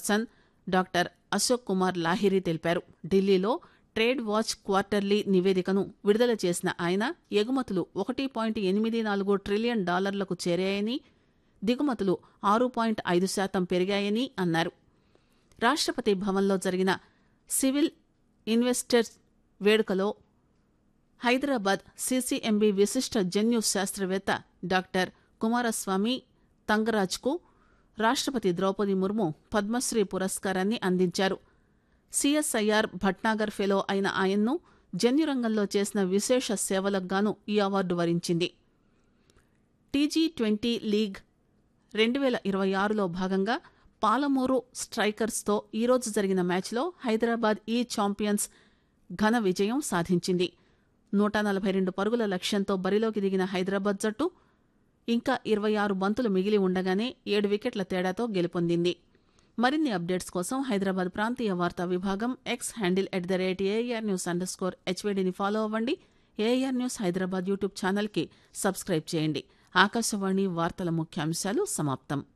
person doctor Ashok Kumar Lahiri తెలిపారు ఢిల్లీలో trade watch quarterly నివేదికను విడుదల చేసిన ఆయన ఎగుమతులు ఒకటి పాయింట్ ఎనిమిది నాలుగు ట్రిలియన్ డాలర్లకు చేరాయని దిగుమతులు ఆరు పాయింట్ ఐదు శాతం పెరిగాయని అన్నారు రాష్ట్రపతి భవన్లో జరిగిన సివిల్ ఇన్వెస్టర్స్ వేడుకలో హైదరాబాద్ సీసీఎంబీ విశిష్ట జన్యు శాస్త్రవేత్త డాక్టర్ కుమారస్వామి తంగరాజ్కు రాష్ట్రపతి ద్రౌపది ముర్ము పద్మశ్రీ పురస్కారాన్ని అందించారు సిఎస్ఐఆర్ భట్నాగర్ ఫెలో అయిన ఆయన్ను జన్యు రంగంలో చేసిన విశేష సేవలకు గాను ఈ అవార్డు వరించింది టీజీ ట్వంటీ లీగ్ రెండు వేల ఇరవై ఆరులో భాగంగా పాలమూరు స్ట్రైకర్స్తో ఈరోజు జరిగిన మ్యాచ్లో హైదరాబాద్ ఈ ఛాంపియన్స్ ఘన విజయం సాధించింది నూట నలభై రెండు పరుగుల లక్ష్యంతో బరిలోకి దిగిన హైదరాబాద్ జట్టు ఇంకా ఇరవై ఆరు బంతులు మిగిలి ఉండగానే ఏడు వికెట్ల తేడాతో గెలుపొందింది మరిన్ని అప్డేట్స్ కోసం హైదరాబాద్ ప్రాంతీయ వార్తా విభాగం X handle at the rate AIR news underscore హెచ్వేడిని ఫాలో అవ్వండి ఏఆర్ న్యూస్ హైదరాబాద్ యూట్యూబ్ ఛానల్కి సబ్స్క్రైబ్ చేయండి ఆకాశవాణి వార్తల ముఖ్యాంశాలు సమాప్తం